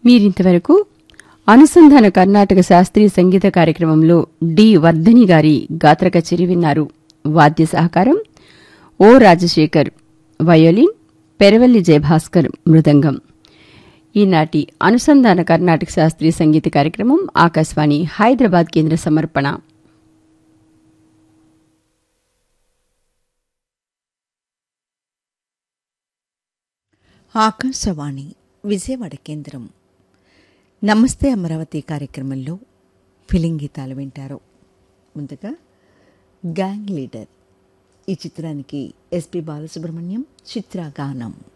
మీరింతవరకు అనుసంధాన కర్ణాటక శాస్త్రీయ సంగీత కార్యక్రమంలో డి వర్ధని గారి గాత్ర కచేరి విన్నారు వాద్య సహకారం ఓ రాజశేఖర్ వయోలిన్ పెరవల్లి జయభాస్కర్ మృదంగం ఈనాటి అనుసంధాన కర్ణాటక శాస్త్రీయ సంగీత కార్యక్రమం ఆకాశవాణి హైదరాబాద్ కేంద్ర సమర్పణ ఆకాశవాణి విజయవాడ కేంద్రం నమస్తే అమరావతి కార్యక్రమంలో ఫిలిం గీతాలు వింటారు ముందుగా గ్యాంగ్ లీడర్ ఈ చిత్రానికి ఎస్పి బాలసుబ్రహ్మణ్యం చిత్రగానం